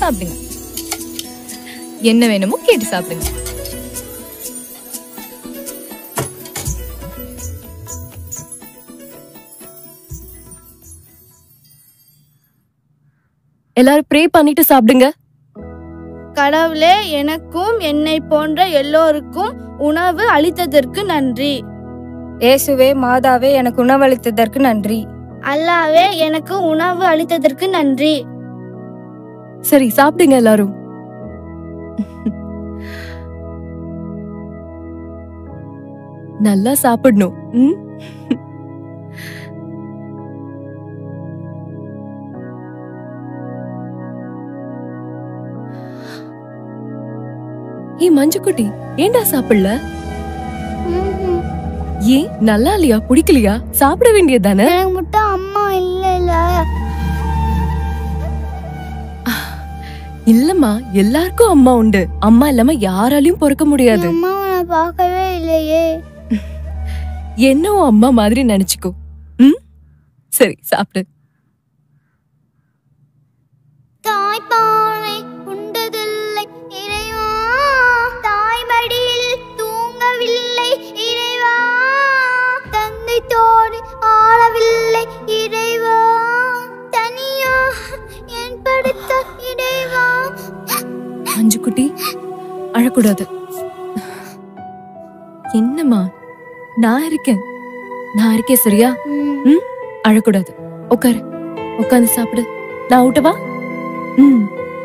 சாப்பிடுங்க என்ன வேணுமோ கேட்டு சாப்பிடுங்க எல்லாரும் ப்ரே பண்ணிட்டு சாப்பிடுங்க கடவுளே எனக்கும் என்னை போன்ற எல்லோருக்கும் உணவு அளித்ததற்கு நன்றி இயேசுவே மாதாவே எனக்கு உணவளித்ததற்கு நன்றி அல்லாவே எனக்கு உணவு அளித்ததற்கு நன்றி சரி சாப்பிடுங்க எல்லாரும் நல்லா சாப்பிடணும் ம்? ஏய் மஞ்சுக்குட்டி ஏன்டா சாப்பிடல ஏன் நல்லா இல்லையா பிடிக்கலையா சாப்பிட வேண்டியதுதானே எனக்கு மட்டும் அம்மா இல்லைல்ல இல்லம்மா எல்லாருக்கும் அம்மா உண்டு அம்மா இல்லாம யாராலையும் பொறுக்க முடியாது அம்மாவை நான் பார்க்கவே இல்லையே என்ன உன் அம்மா மாதிரி நினைச்சுக்கோ ம் சரி சாப்பிடு தாய்ப்பானை உண்டதில்லை இறைவா தாய் மடியில் தூங்கவில்லை இறைவா தந்தை தோடு ஆளவில்லை இறைவா தனியா என் படுத்த இறைவா அஞ்சு குட்டி அழக்கூடாது என்னம்மா நான் இருக்கேன் நான் இருக்கேன் சரியா ம் அழக்கூடாது உட்காரு உட்காந்து சாப்பிடு நான் ஊட்டவா ம்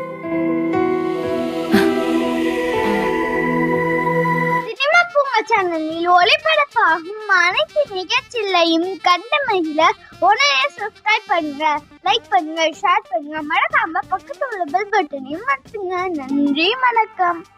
சினிமா பூங்கா சேனலில் ஒளிபரப்பாகும் அனைத்து நிகழ்ச்சிகளையும் கண்டு மகிழ உடனே சப்ஸ்கிரைப் பண்ணுங்க லைக் பண்ணுங்க ஷேர் பண்ணுங்க மறக்காம பக்கத்துல உள்ள பெல் பட்டனையும் மறந்துங்க நன்றி வணக்கம்